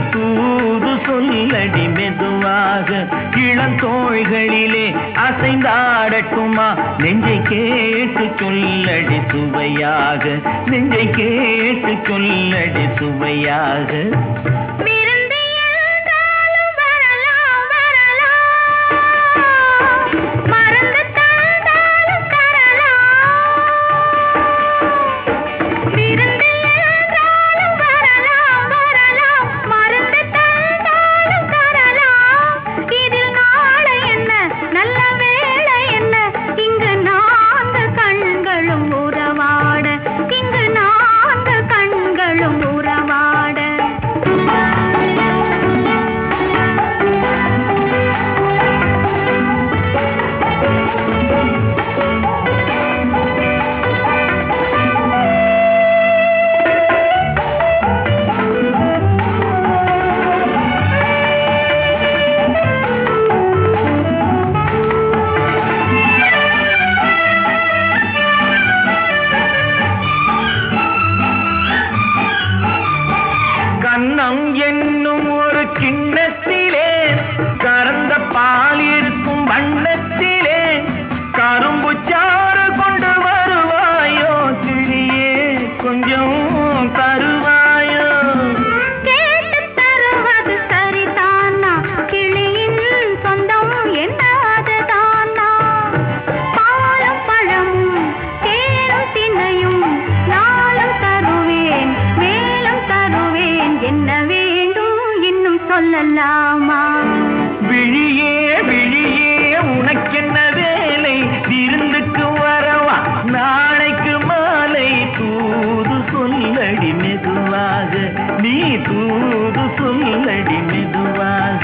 தூது சொல்லடி மெதுவாக இளந்தோள்களிலே அசைந்தாடட்டுமா நெஞ்சை கேட்டு சொல்லடி சுவையாக நெஞ்சை கேட்டு சொல்லடி சுவையாக விருந்து என்றாலும் வரலாம் வரலாம் மறந்து தந்தாலும் தரலாம் விருந்து என்றாலும் வரலாம் வரலாம் மறந்து தந்தாலும் தரலாம் இதில் நாளை என்ன நல்ல வேளை என்ன இங்கு நான்கு கண்களும் உறவாட இங்கு நான்கு கண்களும் உறவாட கண்ணம் என்னும் ஒரு கிண்ணத்திலே கறந்த பால் இருக்கும் வண்ணத்திலே கரும்பு சாறு கொண்டு வருவாயோ கிளியே கொஞ்சம் தருவாயோ கேட்டு தருவது சரிதானா கிளியின் சொந்தம் என்ன அதுதானா பாலும் பழமும் தேனும் தினையும் நாளும் தருவேன் மேலும் தருவேன் என்ன வேண்டும் இன்னும் சொல்லலாமா விழியே விழியே உனக்கென்ன வேலை விருந்துக்கு வரவா நாளைக்கு மாலை தூது சொல்லடி மெதுவாக நீ தூது சொல்லடி மெதுவாக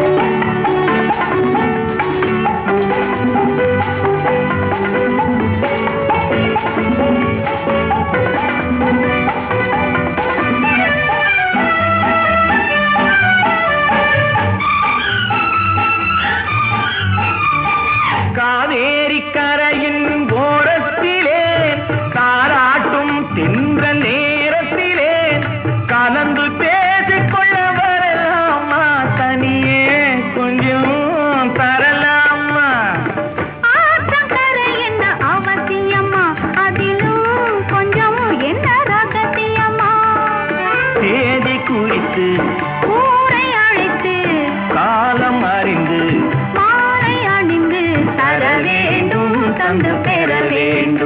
காவேரி கரையின் ஓரத்திலே தாராட்டும் தின்ற நேரத்திலே கலந்து பேசிக்கொள்ள வரலாமா தனியே கொஞ்சம் தரலாமா ஆற்றங்கரை என்ன அவசியமா அதிலும் கொஞ்சம் என்ன ரகசியமா தேதி குறித்து ஊரை அழைத்து காலம் அறிந்து மாலை அணிந்து தர வேண்டும் தந்து பெற வேண்டும்